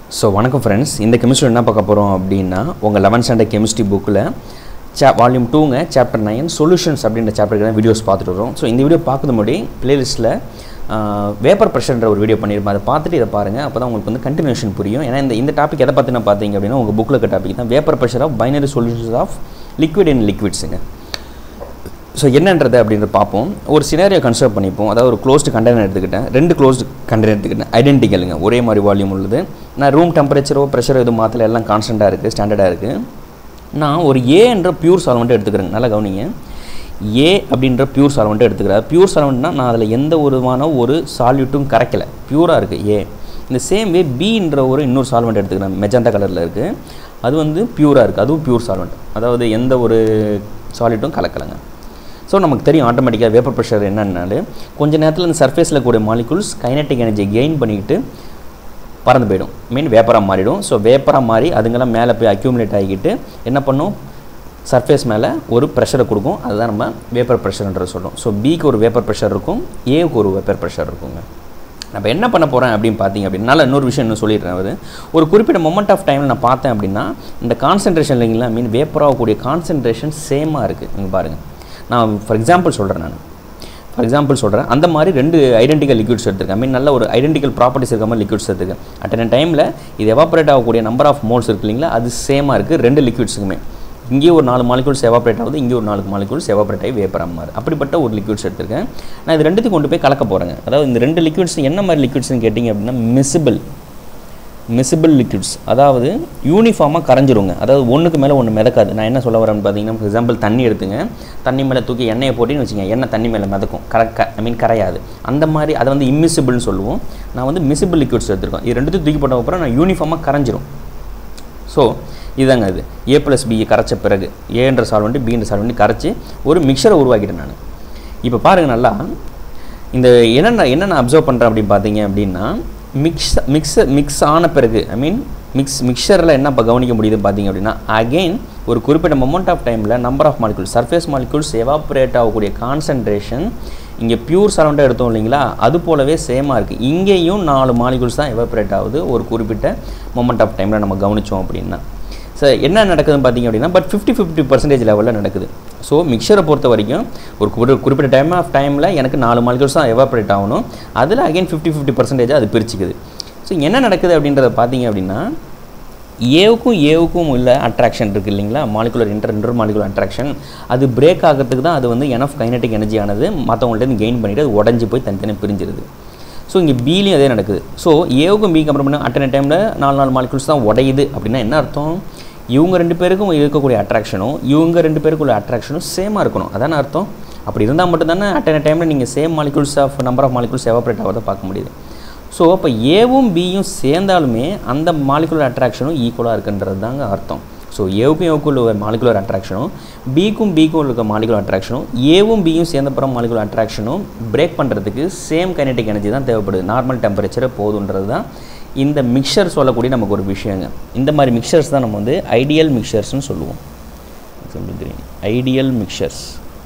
so வணக்கம் friends இந்த chemistry என்ன பார்க்க போகிறோம் அப்படின்னா உங்கள் லெவன்த் ஸ்டாண்டர்ட் கெமிஸ்ட்ரி புக்கில் சா வால்யூம் டூங்க சாப்டர் நைன் சொல்யூஷன்ஸ் அப்படின்ற சாப்டருக்கு தான் வீடியோஸ் பார்த்துட்டு வரோம் ஸோ இந்த வீடியோ பார்க்குறது முன்னாடி பிளேலிஸ்ட்டில் வேப்பர் ப்ரெஷர்ன்ற ஒரு வீடியோ பண்ணியிருப்பேன் அதை பார்த்துட்டு இதை பாருங்கள் அப்போ தான் உங்களுக்கு வந்து கண்டினியூஷன் புரியும் ஏன்னா இந்த இந்த டாபிக் எதை பற்றின பார்த்தீங்க அப்படின்னா உங்கள் புக்கில் இருக்க டாபிக் தான் vapour pressure of binary solutions of liquid in லிக்விட்ஸுங்க ஸோ என்னன்றது அப்படின்றத பார்ப்போம் ஒரு சினாரியோ கன்சிடர் பண்ணிப்போம் அதாவது ஒரு க்ளோஸ்டு கண்டெய்னர் எடுத்துக்கிட்டேன் ரெண்டு க்ளோஸ்டு கண்டெய்னர் எடுத்துக்கிட்டேன் ஐடென்டிக்கலுங்க ஒரே மாதிரி வால்யூம் உள்ளது நான் ரூம் டெம்பரேச்சரோ ப்ரெஷரோ எதுவும் மாற்றல எல்லாம் கான்ஸ்டண்ட்டாக இருக்குது ஸ்டாண்டர்டாக இருக்குது நான் ஒரு ஏ என்ற பியூர் சால்வெண்ட்டை எடுத்துக்கிறேங்க நல்லா கவனிங்க ஏ அப்படின்ற பியூர் சால்வெண்ட்டை எடுத்துக்கிறேன் பியூர் சால்வெண்ட்னா நான் அதில் எந்த விதமான ஒரு சால்யூட்டும் கரைக்கலை பியூராக இருக்குது ஏ இந்த சேம் வே பின்ற ஒரு இன்னொரு சால்வெண்ட் எடுத்துக்கிறேன் மெஜந்தா கலரில் இருக்குது அது வந்து பியூராக இருக்குது அதுவும் பியூர் சால்வெண்ட் அதாவது எந்த ஒரு சாலிட்டும் கலக்கலைங்க ஸோ நமக்கு தெரியும் ஆட்டோமேட்டிக்காக வேப்பர் ப்ரெஷர் என்னன்னாலும் கொஞ்ச நேரத்தில் இந்த சர்ஃபேஸில் கூடிய மாலிகுல்ஸ் கைனட்டிக் எனர்ஜி கெயின் பண்ணிக்கிட்டு பறந்து போயிடும் மீன் வேப்பராக மாறிடும் ஸோ வேப்பராக மாறி அதுங்கெல்லாம் மேலே போய் அக்யூமுலேட் ஆகிக்கிட்டு என்ன பண்ணும் சர்ஃபேஸ் மேலே ஒரு ப்ரெஷரை கொடுக்கும் அதுதான் நம்ம வேப்பர் ப்ரெஷர்ன்றது சொல்கிறோம் ஸோ பிக்கு ஒரு வேப்பர் ப்ரெஷர் இருக்கும் ஏவுக்கு ஒரு வேப்பர் ப்ரெஷர் இருக்குங்க நம்ம என்ன பண்ண போகிறேன் அப்படின்னு பார்த்தீங்க அப்படின்னால இன்னொரு விஷயம் இன்னும் சொல்லிடுறேன் அவர் ஒரு குறிப்பிட்ட மொமெண்ட் ஆஃப் டைமில் நான் பார்த்தேன் அப்படின்னா இந்த கான்சன்ட்ரேஷன் இல்லைங்களா மீன் வேப்பராகக்கூடிய கான்சன்ட்ரேஷன் சேமாக இருக்குது நீங்கள் பாருங்கள் நான் ஃபார் எக்ஸாம்பிள் சொல்கிறேன் நான் ஃபார் எக்ஸாம்பிள் சொல்கிறேன் அந்த மாதிரி ரெண்டு ஐடென்டிக்கல் லிக்விட்ஸ் எடுத்திருக்கேன் ஐ மீன் நல்ல ஒரு ஐடென்டிக்கல் ப்ராப்பர்ட்டிஸ் இருக்க மாதிரி லிக்விட்ஸ் எடுத்துருக்கேன் அட் அன் டைமில் இது எவாப்ரேட் ஆகக்கூடிய நம்பர் ஆஃப் மோல்ஸ் இருக்கு இல்லைங்களா அது சேமாக இருக்குது ரெண்டு லிக்விட்ஸுக்குமே இங்கேயே ஒரு நாலு மாலிகூல்ஸ் எவாப்ரேட் ஆகுது இங்கே ஒரு நாலு மாலிகூல்ஸ் எவாப்ரேட் ஆகி வேப்பராக மாறு அப்படிப்பட்ட ஒரு லிக்விட்ஸ் எடுத்திருக்கேன் நான் இது ரெண்டுத்தையும் கொண்டு போய் கலக்க போகிறேங்க அதாவது இந்த ரெண்டு லிக்விட்ஸ் என்ன மாதிரி லிக்விட்ஸ்னு கேட்டிங்க அப்படின்னா மிசிபிள் மிசிபிள் லிக்விட்ஸ் அதாவது யூனிஃபார்மாக கரைஞ்சிருங்க அதாவது ஒன்றுக்கு மேலே ஒன்று மிதக்காது நான் என்ன சொல்ல வரேன்னு பார்த்தீங்கன்னா ஃபார் எக்ஸாம்பிள் தண்ணி எடுத்துங்க தண்ணி மேலே தூக்கி எண்ணெயை போட்டின்னு வச்சுங்க எண்ணெய் தண்ணி மேலே மிதக்கும் கரக்க ஐ மீன் கரையாது அந்த மாதிரி அதை வந்து இம்மிசிபிள்னு சொல்லுவோம் நான் வந்து மிசிபிள் லிக்விட்ஸ் எடுத்துருக்கோம் இது ரெண்டுத்தையும் தூக்கி போட்ட அப்புறம் நான் யூனிஃபார்மாக கரைஞ்சிரும் ஸோ இதுதாங்க அது ஏ ப்ளஸ் பியை கரைச்ச பிறகு ஏன்ற சால்வெண்ட்டு பின்ற சால்வெண்ட்டு கரைச்சி ஒரு மிக்சரை உருவாக்கிட்டேன் நான் இப்போ பாருங்கள் நல்லா இந்த என்னென்ன என்னென்ன அப்சர்வ் பண்ணுறேன் அப்படின்னு பார்த்தீங்க அப்படின்னா மிக்ஸ் மிக்ஸ் மிக்ஸ் ஆன பிறகு ஐ மீன் மிக்ஸ் மிக்சரில் என்ன இப்போ கவனிக்க முடியுது பார்த்தீங்க அப்படின்னா அகெயின் ஒரு குறிப்பிட்ட மொமெண்ட் ஆஃப் டைமில் number of molecules surface molecules evaporate ஆகக்கூடிய கான்சன்ட்ரேஷன் இங்கே பியூர் சரௌண்டாக எடுத்தோம் இல்லைங்களா அது போலவே சேமாக இருக்குது இங்கேயும் நாலு மாலிகுல்ஸ் தான் எவாப்ரேட் ஆகுது ஒரு குறிப்பிட்ட மொமெண்ட் ஆஃப் டைமில் நம்ம கவனித்தோம் அப்படின்னா ஸோ என்ன நடக்குதுன்னு பார்த்தீங்க அப்படின்னா பட் ஃபிஃப்டி ஃபிஃப்டி பர்சன்டேஜ் லெவலில் நடக்குது ஸோ மிக்சரை பொறுத்த வரைக்கும் ஒரு குறி- குறிப்பிட்ட டைம் ஆஃப் டைமில் எனக்கு நாலு மாலிகூல்ஸ் தான் எவாப்ரேட் ஆகணும் அதில் அகைன் ஃபிஃப்டி ஃபிஃப்டி பர்சன்டேஜ் அது பிரிச்சுக்குது ஸோ என்ன நடக்குது அப்படின்றத பார்த்தீங்க அப்படின்னா ஏவுக்கும் ஏவுக்கும் உள்ள அட்ராக்ஷன் இருக்குது இல்லைங்களா molecular inter inter molecular attraction அது பிரேக் ஆகிறதுக்கு தான் அது வந்து எனஃப் கைனட்டிக் எனர்ஜியானது மற்றவங்கள்ட்ட கெயின் பண்ணிவிட்டு அது உடஞ்சி போய் தனித்தனி பிரிஞ்சிருது ஸோ இங்கே பிலையும் அதே நடக்குது ஸோ ஏவுக்கும் பி கம்பேர் பண்ண அட்டன டைமில் நாலு நாலு மாலிகுல்ஸ் தான் உடையுது அப்படின்னா என்ன அர்த்தம் இவங்க ரெண்டு பேருக்கும் இருக்கக்கூடிய அட்ராக்ஷனும் இவங்க ரெண்டு பேருக்குள்ள அட்ராக்ஷனும் சேமாக இருக்கணும் அதான அர்த்தம் அப்படி இருந்தால் மட்டும்தானே அட்டன டைமில் நீங்கள் same molecules of number of molecules evaporate ஆகிறத பார்க்க முடியுது ஸோ அப்போ ஏவும் பியும் சேர்ந்தாலுமே அந்த மாலிகுலர் அட்ராக்ஷனும் ஈக்குவலாக இருக்குன்றது தாங்க அர்த்தம் ஸோ ஏவுக்கும் ஏவுக்கும் உள்ள மாலிகுலர் அட்ராக்ஷனும் பிக்கும் பிக்கும் இருக்க மாலிகுலர் அட்ராக்ஷனும் ஏவும் பியும் சேர்ந்தப்புறம் மாலிகுலர் அட்ராக்ஷனும் பிரேக் பண்ணுறதுக்கு சேம் கைனட்டிக் எனர்ஜி தான் தேவைப்படுது நார்மல் டெம்பரேச்சரை போதுன்றது தான் இந்த மிக்சர் சொல்லக்கூடிய நமக்கு ஒரு விஷயங்க இந்த மாதிரி மிக்சர்ஸ் தான் நம்ம வந்து ஐடியல் மிக்சர்ஸ்னு சொல்லுவோம் ஐடியல் மிக்சர்ஸ்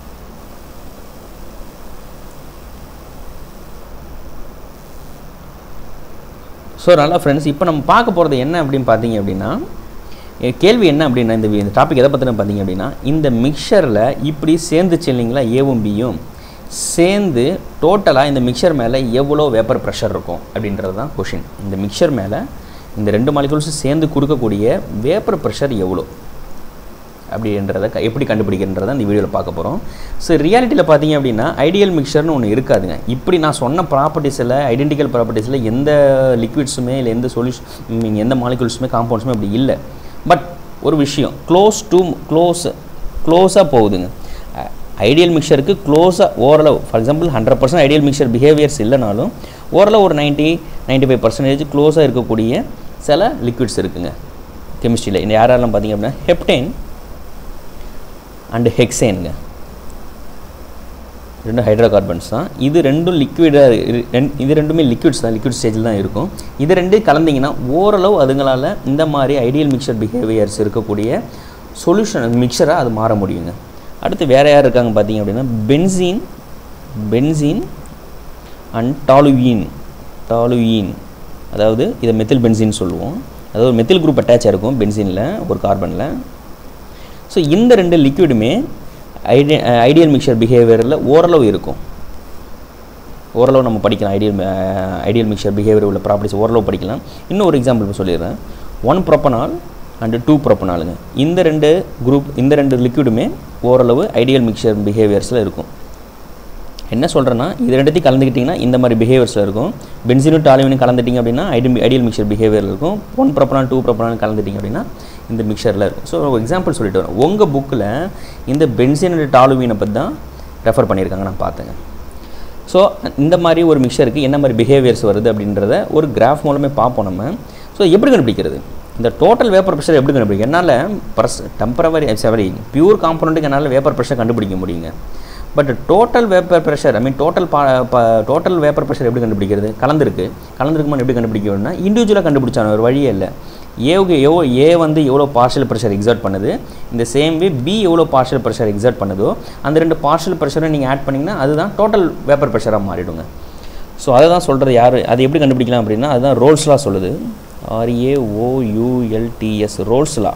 ஸோ நல்லா ஃப்ரெண்ட்ஸ் இப்போ நம்ம பார்க்க போகிறது என்ன அப்படின்னு பார்த்தீங்க அப்படின்னா என் கேள்வி என்ன அப்படின்னா இந்த வி- இந்த டாபிக் எதை பற்றின பார்த்தீங்க அப்படின்னா இந்த மிக்சரில் இப்படி சேர்ந்துச்சு இல்லைங்களா ஏவும் பியும் சேர்ந்து டோட்டலாக இந்த மிக்சர் மேலே எவ்வளோ வேப்பர் ப்ரெஷர் இருக்கும் அப்படின்றது தான் கொஷின் இந்த மிக்சர் மேலே இந்த ரெண்டு மாலிகுல்ஸும் சேர்ந்து கொடுக்கக்கூடிய வேப்பர் ப்ரெஷர் எவ்வளோ அப்படின்றத க- எப்படி கண்டுபிடிக்கிறன்றதை இந்த வீடியோவில் பார்க்க போகிறோம் ஸோ ரியாலிட்டியில் பார்த்தீங்க அப்படின்னா ஐடியல் மிக்சர்னு ஒன்று இருக்காதுங்க இப்படி நான் சொன்ன ப்ராப்பர்ட்டிஸில் ஐடென்டிக்கல் ப்ராப்பர்ட்டிஸில் எந்த லிக்விட்ஸுமே இல்லை எந்த சொல்யூஷன் எந்த மாலிகுல்ஸுமே காம்பவுண்ட்ஸுமே அப்படி இல்லை பட் ஒரு விஷயம் க்ளோஸ் டு க்ளோஸ் க்ளோஸாக போகுதுங்க ஐடியல் மிக்சருக்கு க்ளோஸாக ஓரளவு for example hundred percent ideal mixture behaviours இல்லைனாலும் ஓரளவு ஒரு நைன்ட்டி நைன்ட்டி ஃபைவ் பர்சன்டேஜ் க்ளோஸாக இருக்கக்கூடிய சில லிக்விட்ஸ் இருக்குங்க கெமிஸ்ட்ரியில் இந்த யாரெல்லாம் பார்த்தீங்க அப்படின்னா ஹெப்டைன் அண்டு ஹெக்ஸேனுங்க ரெண்டும் ஹைட்ரோ கார்பன்ஸ் தான் இது ரெண்டும் லிக்விடாக இது ரெண்டுமே லிக்விட்ஸ் தான் லிக்விட் ஸ்டேஜில் தான் இருக்கும் இது ரெண்டு கலந்தீங்கன்னா ஓரளவு அதுங்களால் இந்த மாதிரி ஐடியல் மிக்சர் பிஹேவியர்ஸ் இருக்கக்கூடிய சொல்யூஷன் மிக்சராக அது மாற முடியுங்க அடுத்து வேறு யார் இருக்காங்க பார்த்தீங்க அப்படின்னா benzene benzene and toluene toluene அதாவது இதை மெத்தில் பென்சின் சொல்லுவோம் அதாவது மெத்தில் குரூப் அட்டாச் இருக்கும் பென்சினில் ஒரு கார்பனில் ஸோ இந்த ரெண்டு லிக்விடுமே ஐடிய ஐடியல் மிக்சர் பிஹேவியரில் ஓரளவு இருக்கும் ஓரளவு நம்ம படிக்கலாம் ஐடியல் ஐடியல் மிக்சர் பிஹேவியர் உள்ள ப்ராப்பர்ட்டிஸ் ஓரளவு படிக்கலாம் இன்னும் ஒரு எக்ஸாம்பிள் சொல்லிடுறேன் ஒன் ப்ரொப்பனால் அண்டு டூ ப்ரொப்பனாலுங்க இந்த ரெண்டு குரூப் இந்த ரெண்டு லிக்விடுமே ஓரளவு ஐடியல் மிக்சர் பிஹேவியர்ஸில் இருக்கும் என்ன சொல்கிறேன்னா இது ரெண்டுத்தையும் கலந்துக்கிட்டிங்கன்னா இந்த மாதிரி பிஹேவியர்ஸில் இருக்கும் பென்சினும் டாலிவனும் கலந்துட்டிங்க அப்படின்னா ஐடி ஐடியல் மிக்சர் பிஹேவியரில் இருக்கும் ஒன் ப்ரொப்பனால் டூ ப்ரொப்பனால் கலந்துட்டிங்க அப்படின்னா இந்த மிக்சரில் இருக்கும் ஸோ ஒரு எக்ஸாம்பிள் சொல்லிட்டு வரேன் உங்கள் புக்கில் இந்த பென்சின் அண்ட் டாலுவீனை பற்றி தான் ரெஃபர் பண்ணியிருக்காங்க நான் பார்த்தேங்க ஸோ இந்த மாதிரி ஒரு மிக்சருக்கு என்ன மாதிரி பிஹேவியர்ஸ் வருது அப்படின்றத ஒரு கிராஃப் மூலமே பார்ப்போம் நம்ம ஸோ எப்படி கண்டுபிடிக்கிறது இந்த டோட்டல் வேப்பர் ப்ரெஷர் எப்படி கண்டுபிடிக்கும் என்னால் ப்ரெஸ் டெம்பரவரி சாரி பியூர் காம்பனண்ட்டுக்கு என்னால் வேப்பர் ப்ரெஷர் கண்டுபிடிக்க முடியுங்க but total vapour pressure I mean total பா டோட்டல் வேப்பர் ப்ரெஷர் எப்படி கண்டுபிடிக்கிறது கலந்துருக்கு கலந்துருக்குமான்னு எப்படி கண்டுபிடிக்கணும்னா இண்டிவிஜுவலாக கண்டுபிடிச்சான ஒரு வழியே இல்லை ஏவுக்கு எவ்வளோ ஏ வந்து எவ்வளோ பார்ஷியல் ப்ரெஷர் எக்ஸர்ட் பண்ணுது இந்த சேம் வே பி எவ்வளோ பார்ஷியல் ப்ரெஷர் எக்ஸர்ட் பண்ணுதோ அந்த ரெண்டு பார்ஷியல் ப்ரெஷரை நீங்கள் ஆட் பண்ணிங்கன்னா அதுதான் டோட்டல் வேப்பர் ப்ரெஷராக மாறிடுங்க ஸோ அதை தான் சொல்கிறது யார் அது எப்படி கண்டுபிடிக்கலாம் அப்படின்னா அதுதான் ரோல்ஸ்லாம் சொல்லுது ஆர்ஏஓயூஎல்டிஎஸ் ரோல்ஸ்லா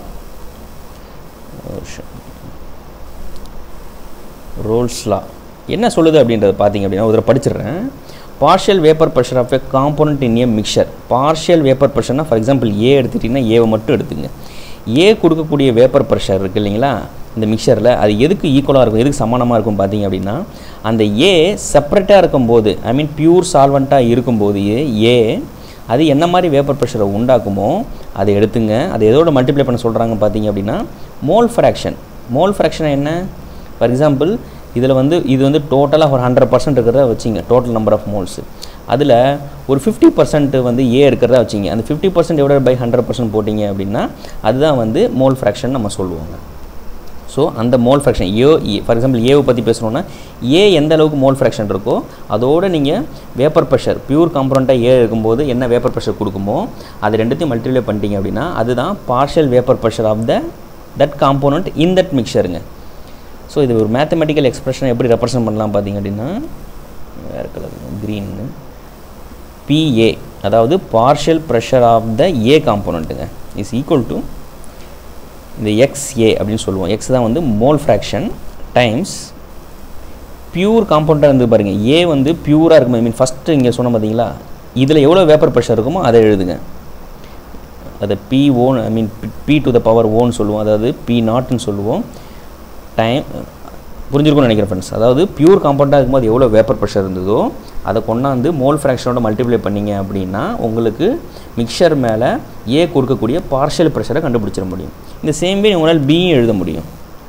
ரோல்ஸ்லா என்ன சொல்லுது அப்படின்றத பார்த்தீங்க அப்படின்னா ஒரு படிச்சிடுறேன் partial vapour pressure of a component in a mixture partial vapour ப்ரெஷர்னா ஃபார் எக்ஸாம்பிள் ஏ எடுத்துட்டிங்கன்னா ஏவை மட்டும் எடுத்துங்க ஏ கொடுக்கக்கூடிய வேப்பர் ப்ரெஷர் இருக்குது இல்லைங்களா இந்த மிக்சரில் அது எதுக்கு ஈக்குவலாக இருக்கும் எதுக்கு சமானமாக இருக்கும் பார்த்தீங்க அப்படின்னா அந்த ஏ செப்பரேட்டாக இருக்கும்போது ஐ மீன் பியூர் சால்வெண்ட்டாக இருக்கும்போது ஏ அது என்ன மாதிரி வேப்பர் ப்ரெஷரை உண்டாக்குமோ அதை எடுத்துங்க அதை எதோட மல்டிப்ளை பண்ண சொல்கிறாங்க பார்த்தீங்க அப்படின்னா மோல் ஃப்ராக்ஷன் மோல் ஃப்ராக்ஷன் என்ன ஃபார் எக்ஸாம்பிள் இதில் வந்து இது வந்து டோட்டலாக ஒரு ஹண்ட்ரட் பர்சன்ட் இருக்கிறத வச்சிங்க டோட்டல் நம்பர் ஆஃப் மோல்ஸ் அதில் ஒரு ஃபிஃப்டி பர்சன்ட் வந்து ஏ இருக்கிறதா வச்சிங்க அந்த ஃபிஃப்டி பர்சன்ட் எவ்வளோ பை ஹண்ட்ரட் பர்சன்ட் போட்டிங்க அப்படின்னா அதுதான் வந்து மோல் ஃப்ராக்ஷன் நம்ம சொல்லுவோங்க ஸோ அந்த mole fraction A for example ஏவை பற்றி பேசணுன்னா ஏ எந்த அளவுக்கு மோல் ஃப்ராக்ஷன் இருக்கோ அதோடு நீங்கள் வேப்பர் ப்ரெஷர் பியூர் காம்பனண்ட்டாக ஏ இருக்கும்போது என்ன வேப்பர் ப்ரெஷர் கொடுக்குமோ அது ரெண்டுத்தையும் மல்டிப்ளை பண்ணிட்டீங்க அப்படின்னா அதுதான் partial vapour pressure of the that component in that மிக்சருங்க ஸோ இது ஒரு மேத்தமெட்டிக்கல் எக்ஸ்பிரஷன் எப்படி ரெப்ரசன்ட் பண்ணலாம் பார்த்தீங்க அப்படின்னா வேறு கலர் க்ரீன்னு பிஏ அதாவது partial pressure of the A காம்போனண்ட்டுங்க இஸ் ஈக்குவல் டு இந்த எக்ஸ்ஏ அப்படின்னு சொல்லுவோம் எக்ஸ் தான் வந்து மோல் ஃப்ராக்ஷன் டைம்ஸ் பியூர் காம்பவுண்டாக இருந்து பாருங்கள் ஏ வந்து பியூராக இருக்கும் ஐ மீன் ஃபஸ்ட்டு இங்கே சொன்ன பார்த்தீங்களா இதில் எவ்வளோ வேப்பர் ப்ரெஷர் இருக்குமோ அதை எழுதுங்க அதை P one I mean P to the power ஓன்னு சொல்லுவோம் அதாவது பி நாட்னு சொல்லுவோம் டைம் புரிஞ்சிருக்கும்னு நினைக்கிறேன் ஃப்ரெண்ட்ஸ் அதாவது பியூர் காம்பவுண்டாக இருக்கும்போது எவ்வளோ வேப்பர் ப்ரெஷர் இருந்ததோ அதை கொண்டாந்து மோல் ஃப்ராக்ஷனோட மல்டிப்ளை பண்ணிங்க அப்படின்னா உங்களுக்கு மிக்சர் மேலே ஏ கொடுக்கக்கூடிய பார்ஷியல் ப்ரெஷரை கண்டுபிடிச்சிட முடியும் இந்த சேம் வே உங்களால் பியும் எழுத முடியும்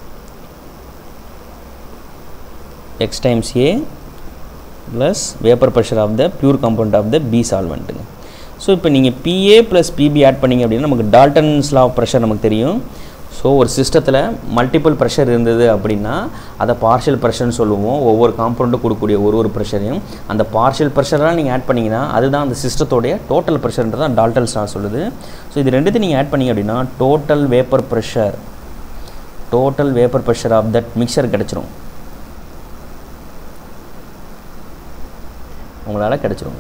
X times A plus vapour pressure of the pure compound of the B சால்வெண்ட்டுங்க ஸோ இப்போ நீங்கள் பிஏ ப்ளஸ் பிபி ஆட் பண்ணிங்க அப்படின்னா நமக்கு டால்டன்ஸ் லா ஆஃப் ப்ரெஷர் நமக்கு தெரியும் ஸோ ஒரு சிஸ்டத்தில் மல்டிபிள் ப்ரெஷர் இருந்தது அப்படின்னா அதை பார்ஷியல் ப்ரெஷர்னு சொல்லுவோம் ஒவ்வொரு காம்பவுண்டும் கொடுக்கக்கூடிய ஒரு ஒரு ப்ரெஷரையும் அந்த பார்ஷியல் ப்ரெஷர்லாம் நீங்கள் ஆட் பண்ணிங்கன்னா அதுதான் அந்த சிஸ்டத்தோடைய டோட்டல் ப்ரெஷர்ன்றது தான் டால்டல்ஸ் நான் சொல்லுது ஸோ இது ரெண்டுத்தையும் நீங்கள் ஆட் பண்ணிங்க அப்படின்னா total vapour pressure total vapour pressure of that mixture கிடச்சிரும் உங்களால் கிடச்சிருங்க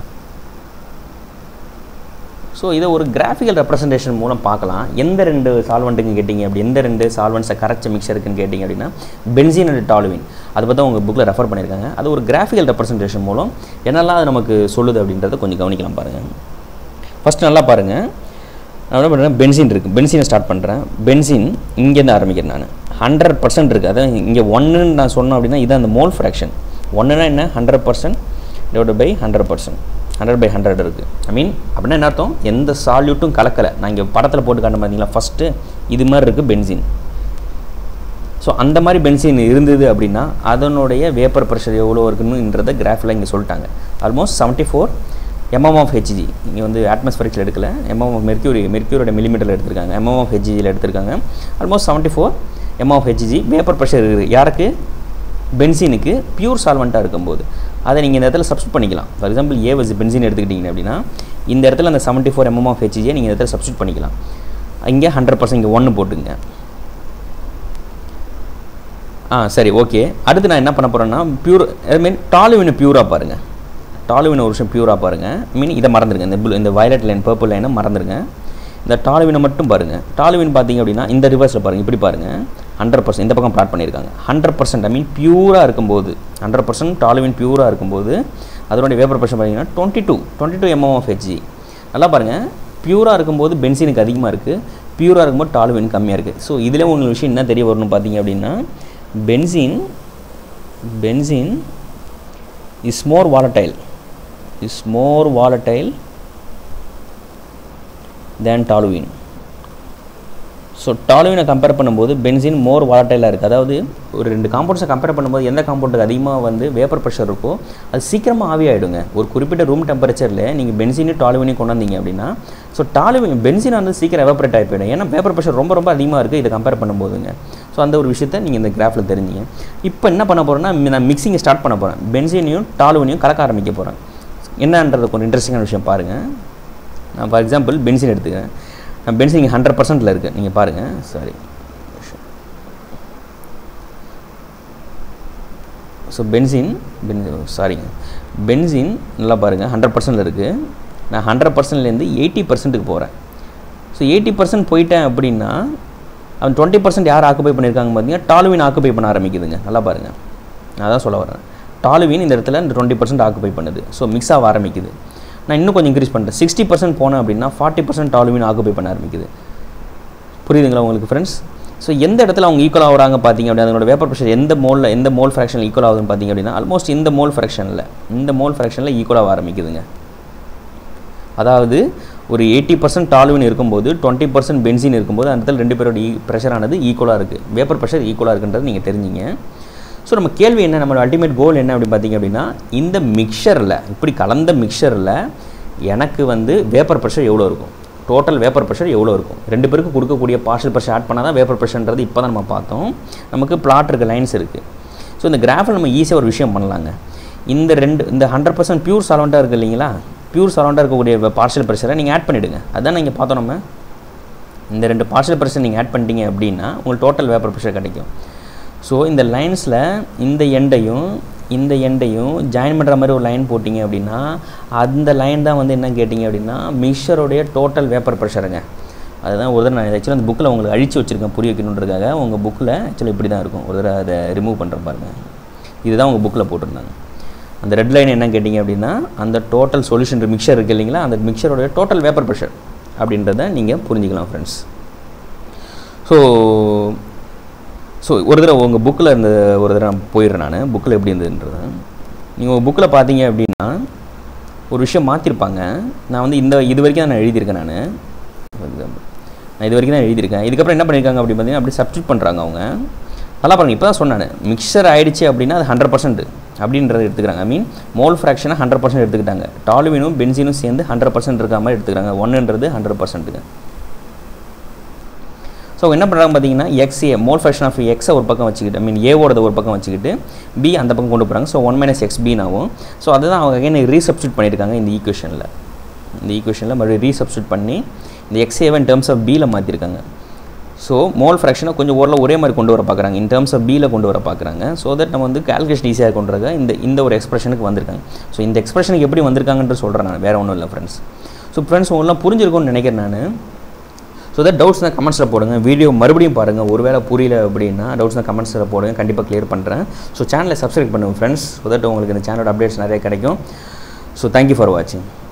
ஸோ இதை ஒரு கிராஃபிக்கல் ரெப்ரசன்டேஷன் மூலம் பார்க்கலாம் எந்த ரெண்டு சால்வெண்ட்டுக்குன்னு கேட்டிங்க அப்படி எந்த ரெண்டு சால்வெண்ட்ஸை கரைச்ச மிக்சருக்குன்னு கேட்டிங்க அப்படின்னா பென்சின் அண்ட் டாலுவின் அதை பற்றி உங்கள் புக்கில் ரெஃபர் பண்ணியிருக்காங்க அது ஒரு கிராஃபிக்கல் ரெப்ரசன்டேஷன் மூலம் என்னெல்லாம் அது நமக்கு சொல்லுது அப்படின்றத கொஞ்சம் கவனிக்கலாம் பாருங்கள் ஃபஸ்ட் நல்லா பாருங்கள் நான் என்ன பண்ணுறேன் பென்சின் இருக்குது பென்சினை ஸ்டார்ட் பண்ணுறேன் பென்சின் இங்கேருந்து ஆரம்பிக்கிறேன் நான் ஹண்ட்ரட் பர்சன்ட் இருக்குது அதான் இங்கே ஒன்றுன்னு நான் சொன்னேன் அப்படின்னா இது அந்த மோல் ஃப்ராக்ஷன் ஒன்றுனா என்ன hundred percent divide by hundred percent hundred by hundred இருக்குது ஐ மீன் அப்படின்னா என்ன அர்த்தம் எந்த சால்யூட்டும் கலக்கலை நான் இங்கே படத்தில் போட்டு காட்ட பார்த்தீங்களா ஃபஸ்ட்டு இது மாதிரி இருக்குது பென்சின் ஸோ அந்த மாதிரி பென்சின் இருந்தது அப்படின்னா அதனுடைய வேப்பர் ப்ரெஷர் எவ்வளோ இருக்குன்னுன்றத கிராஃபில் இங்கே சொல்லிட்டாங்க almost seventy four mm of Hg இங்கே வந்து அட்மாஸ்பரிக்கில் எடுக்கல எம்எம் ஆஃப் மெர்க்யூரி மெர்க்யூரோட மில்லிமீட்டரில் எடுத்திருக்காங்க எம்எம் ஆஃப் ஹெச்ஜியில் எடுத்திருக்காங்க almost seventy four mm of Hg vapour pressure இருக்குது யாருக்கு பென்சினுக்கு பியூர் சால்வெண்ட்டாக இருக்கும்போது அதை நீங்கள் இந்த இடத்துல சப்ஸ்டியூட் பண்ணிக்கலாம் ஃபார் எக்ஸாம்பிள் ஏ வச்சு பென்சின் எடுத்துக்கிட்டிங்க அப்படின்னா இந்த இடத்துல அந்த செவன்ட்டி ஃபோர் எம்எம் ஆஃப் ஹெச்ஜியை நீங்கள் இந்த இடத்துல சப்ஸ்டியூட் பண்ணிக்கலாம் இங்கே ஹண்ட்ரட் பர்சன்ட் இங்கே ஒன்று போட்டுங்க ஆ சரி ஓகே அடுத்து நான் என்ன பண்ண போகிறேன்னா பியூர் ஐ மீன் டாலுவின் பியூராக பாருங்கள் டாலுவின் ஒரு விஷயம் பியூராக பாருங்கள் மீன் இதை மறந்துடுங்க இந்த blue- இந்த வயலட் லைன் பர்பிள் லைனை மறந்துடுங்க இந்த டாலுவினை மட்டும் பாருங்கள் டாலுவின் பார்த்தீங்க அப்படின்னா இந்த ரிவர்ஸில் பாருங்கள் இப்படி பாருங்கள் ஹண்ட்ரட் பர்சன்ட் இந்த பக்கம் ப்ளாட் பண்ணியிருக்காங்க ஹண்ட்ரட் பர்சன்ட் ஐ மீன் பியூராக இருக்கும்போது ஹண்ட்ரட் பர்சன்ட் டாலுவின் பியூராக இருக்கும்போது அதனுடைய வேப்பர் ப்ரெஷர் பார்த்தீங்கன்னா twenty two twenty two mm of Hg நல்லா பாருங்கள் பியூராக இருக்கும்போது பென்சினுக்கு அதிகமாக இருக்குது பியூராக இருக்கும்போது டாலுவின் கம்மியாக இருக்குது ஸோ இதில் உங்களுக்கு விஷயம் என்ன தெரிய வரணும் பார்த்தீங்க அப்படின்னா benzene benzene is more volatile is more volatile than toluene so டாலுவினை கம்பேர் பண்ணும்போது பென்சின் மோர் வாலட்டைலாக இருக்குது அதாவது ஒரு ரெண்டு காம்பவுண்ட்ஸை கம்பேர் பண்ணும்போது எந்த காம்பவுண்டுக்கு அதிகமாக வந்து வேப்பர் ப்ரெஷர் இருக்கோ அது சீக்கிரமாக ஆவியாயிடுங்க ஒரு குறிப்பிட்ட ரூம் டெம்பரேச்சரில் நீங்கள் பென்சினையும் டாலுவினையும் கொண்டு வந்தீங்க அப்படின்னா ஸோ டாலுவின் பென்சின் வந்து சீக்கிரம் எவாப்ரேட் ஆகி போயிடும் ஏன்னா வேப்பர் ப்ரெஷர் ரொம்ப ரொம்ப அதிகமாக இருக்குது இதை கம்பேர் பண்ணும்போதுங்க ஸோ அந்த ஒரு விஷயத்தை நீங்கள் இந்த கிராஃபில் தெரிஞ்சிங்க இப்போ என்ன பண்ண போகிறேன்னா நான் மிக்சிங்கை ஸ்டார்ட் பண்ண போகிறேன் பென்சினையும் டாலுவினையும் கலக்க ஆரம்பிக்க போகிறேன் என்னன்றது ஒரு இன்ட்ரெஸ்டிங்கான விஷயம் பாருங்கள் நான் ஃபார் எக்ஸாம்பிள் பென்சின் எடுத்துக்கிறேன் நான் பென்சின் இங்கே ஹண்ட்ரட் பர்சன்ட்டில் இருக்குது நீங்கள் பாருங்கள் சாரி ஸோ பென்சின் பென் சாரிங்க பென்சின் நல்லா பாருங்கள் ஹண்ட்ரட் பர்சன்டில் இருக்குது நான் ஹண்ட்ரட் பர்சன்ட்லேருந்து எயிட்டி பர்சன்ட்டுக்கு போகிறேன் ஸோ எயிட்டி பர்சன்ட் போயிட்டேன் அப்படின்னா அவன் டுவெண்ட்டி பர்சன்ட் யார் ஆக்குபை பண்ணியிருக்காங்க பார்த்தீங்கன்னா டாலுவின் ஆக்குபை பண்ண ஆரம்பிக்குதுங்க நல்லா பாருங்கள் நான் தான் சொல்ல வரேன் டாலுவின் இந்த இடத்துல இந்த டுவெண்ட்டி பர்சன்ட் ஆக்குபை பண்ணுது ஸோ மிக்ஸ் ஆக ஆரம்பிக்குது நான் இன்னும் கொஞ்சம் இன்க்ரீஸ் பண்ணுறேன் சிக்ஸ்டி பர்சன்ட் போனேன் அப்படின்னா ஃபார்ட்டி பர்சன்ட் டாலுவின் ஆக்குபை பண்ண ஆரம்பிக்குது புரியுதுங்களா உங்களுக்கு ஃப்ரெண்ட்ஸ் ஸோ எந்த இடத்துல அவங்க ஈக்குவல் ஆகுறாங்க பார்த்தீங்க அப்படின்னா அதனோட வேப்பர் ப்ரெஷர் எந்த மோலில் எந்த மோல் ஃப்ராக்ஷனில் ஈக்குவல் ஆகுதுன்னு பார்த்தீங்க அப்படின்னா ஆல்மோஸ்ட் இந்த மோல் ஃப்ராக்ஷனில் இந்த மோல் ஃப்ராக்ஷனில் ஈக்குவல் ஆக ஆரம்பிக்குதுங்க அதாவது ஒரு எயிட்டி பர்சன்ட் டாலுவின் இருக்கும்போது டுவெண்ட்டி பர்சன்ட் பென்சின் இருக்கும்போது அந்த இடத்துல ரெண்டு பேரோட ப்ரெஷரானது ஈக்குவலாக இருக்குது வேப்பர் ப்ரெஷர் ஈக்குவலாக இருக்குன்றது நீங்கள் தெரிஞ்சிங்க ஸோ நம்ம கேள்வி என்ன நம்மளோட அல்டிமேட் கோல் என்ன அப்படின்னு பார்த்தீங்க அப்படின்னா இந்த மிக்சரில் இப்படி கலந்த மிக்சரில் எனக்கு வந்து வேப்பர் ப்ரெஷர் எவ்வளோ இருக்கும் டோட்டல் வேப்பர் ப்ரெஷர் எவ்வளோ இருக்கும் ரெண்டு பேருக்கு கொடுக்கக்கூடிய பார்ஷல் ப்ரெஷர் ஆட் பண்ணால் தான் வேப்பர் ப்ரெஷர்ன்றது இப்போ தான் நம்ம பார்த்தோம் நமக்கு பிளாட் இருக்குது லைன்ஸ் இருக்குது ஸோ இந்த கிராஃபில் நம்ம ஈஸியாக ஒரு விஷயம் பண்ணலாங்க இந்த ரெண்டு இந்த ஹண்ட்ரட் பர்சன்ட் பியூர் சாலவெண்ட்டாக இருக்குது இல்லைங்களா பியூர் சாலவெண்ட்டாக இருக்கக்கூடிய பார்ஷல் ப்ரெஷரை நீங்கள் ஆட் பண்ணிவிடுங்க அதான் நீங்கள் பார்த்தோம் நம்ம இந்த ரெண்டு பார்ஷல் ப்ரெஷர் நீங்கள் ஆட் பண்ணிட்டீங்க அப்படின்னா உங்களுக்கு டோட்டல் வேப்பர் ப்ரெஷர் கிடைக்கும் ஸோ இந்த லைன்ஸில் இந்த எண்டையும் இந்த எண்டையும் ஜாயின் பண்ணுற மாதிரி ஒரு லைன் போட்டிங்க அப்படின்னா அந்த லைன் தான் வந்து என்ன கேட்டிங்க அப்படின்னா மிக்சருடைய டோட்டல் வேப்பர் ப்ரெஷருங்க அதுதான் ஒரு தடவை நான் ஆக்சுவலாக அந்த புக்கில் உங்களுக்கு அழிச்சு வச்சுருக்கேன் புரிய வைக்கணுன்றதுக்காக உங்கள் புக்கில் ஆக்சுவலாக இப்படி தான் இருக்கும் ஒரு தடவை அதை ரிமூவ் பண்ணுற பாருங்க இதுதான் உங்கள் புக்கில் போட்டிருந்தாங்க அந்த ரெட் லைன் என்ன கேட்டிங்க அப்படின்னா அந்த டோட்டல் சொல்யூஷன் மிக்சர் இருக்குது இல்லைங்களா அந்த மிக்சருடைய டோட்டல் வேப்பர் ப்ரெஷர் அப்படின்றத நீங்கள் புரிஞ்சுக்கலாம் ஃப்ரெண்ட்ஸ் ஸோ ஸோ ஒரு தடவை உங்கள் புக்கில் இருந்த ஒரு தடவை நான் போயிடுறேன் நான் புக்கில் எப்படி இருந்ததுன்றது நீங்கள் உங்கள் புக்கில் பார்த்தீங்க அப்படின்னா ஒரு விஷயம் மாற்றிருப்பாங்க நான் வந்து இந்த இது வரைக்கும் தான் நான் எழுதியிருக்கேன் நான் நான் இது வரைக்கும் தான் எழுதியிருக்கேன் இதுக்கப்புறம் என்ன பண்ணியிருக்காங்க அப்படி பார்த்தீங்கன்னா அப்படி சப்ஸ்டியூட் பண்ணுறாங்க அவங்க நல்லா பாருங்க இப்போ தான் சொன்னேன் மிக்சர் ஆயிடுச்சு அப்படின்னா அது ஹண்ட்ரட் பர்சன்ட் அப்படின்றத எடுத்துக்கிறாங்க ஐ மீன் மோல் ஃப்ராக்ஷனை ஹண்ட்ரட் பர்சன்ட் எடுத்துக்கிட்டாங்க டாலுவினும் பென்சினும் சேர்ந்து ஹண்ட்ரட் பர்சன்ட் இருக்க மாதிரி எடுத்துக்கிறாங்க ஒன்றுன்றது ஹண்ட்ரட் பர்சன்ட்டுங்க ஸோ என்ன பண்ணுறாங்க பார்த்தீங்கன்னா X A mole fraction of எக்ஸை ஒரு பக்கம் வச்சுக்கிட்டு ஐ மீன் ஏவோடது ஒரு பக்கம் வச்சுக்கிட்டு பி அந்த பக்கம் கொண்டு போகிறாங்க ஸோ ஒன் மைனஸ் எக்ஸ் பினாவும் ஸோ அதுதான் அவங்க அகைன் ரீசப்ஸ்டியூட் பண்ணியிருக்காங்க இந்த ஈக்குவேஷனில் இந்த ஈக்குவேஷனில் மறுபடியும் ரீசப்ஸ்டியூட் பண்ணி இந்த எக்ஸ் ஏவை இன் டேர்ம்ஸ் ஆஃப் பியில் மாற்றிருக்காங்க ஸோ மோல் ஃப்ராக்ஷனை கொஞ்சம் ஓரளவு ஒரே மாதிரி கொண்டு வர பார்க்குறாங்க இன் டேர்ம்ஸ் ஆஃப் பியில் கொண்டு வர பார்க்குறாங்க ஸோ தட் நம்ம வந்து கால்குலேஷன் ஈஸியாக கொண்டுறாங்க இந்த இந்த ஒரு எக்ஸ்பிரஷனுக்கு வந்திருக்காங்க ஸோ இந்த எக்ஸ்பிரஷனுக்கு எப்படி வந்திருக்காங்கன்ற சொல்கிறேன் நான் வேறு ஒன்றும் இல்லை ஃப்ரெண்ட்ஸ் ஸோ ஃப்ரெண்ட்ஸ் உங்களாம் புரிஞ்சிருக்கும்னு நினைக்கிறேன் நான் ஸோ தட் டவுட்ஸ் தான் கமெண்ட்ஸில் போடுங்க வீடியோ மறுபடியும் பாருங்கள் ஒருவேளை புரியல அப்படின்னா டவுட்ஸ் தான் கமெண்ட்ஸில் போடுங்க கண்டிப்பாக க்ளியர் பண்ணுறேன் ஸோ சேனலை சப்ஸ்கிரைப் பண்ணுங்கள் ஃப்ரெண்ட்ஸ் ஸோ தட் உங்களுக்கு இந்த சேனலோட அப்டேட்ஸ் நிறைய கிடைக்கும் ஸோ தேங்க்யூ ஃபார் வாட்சிங்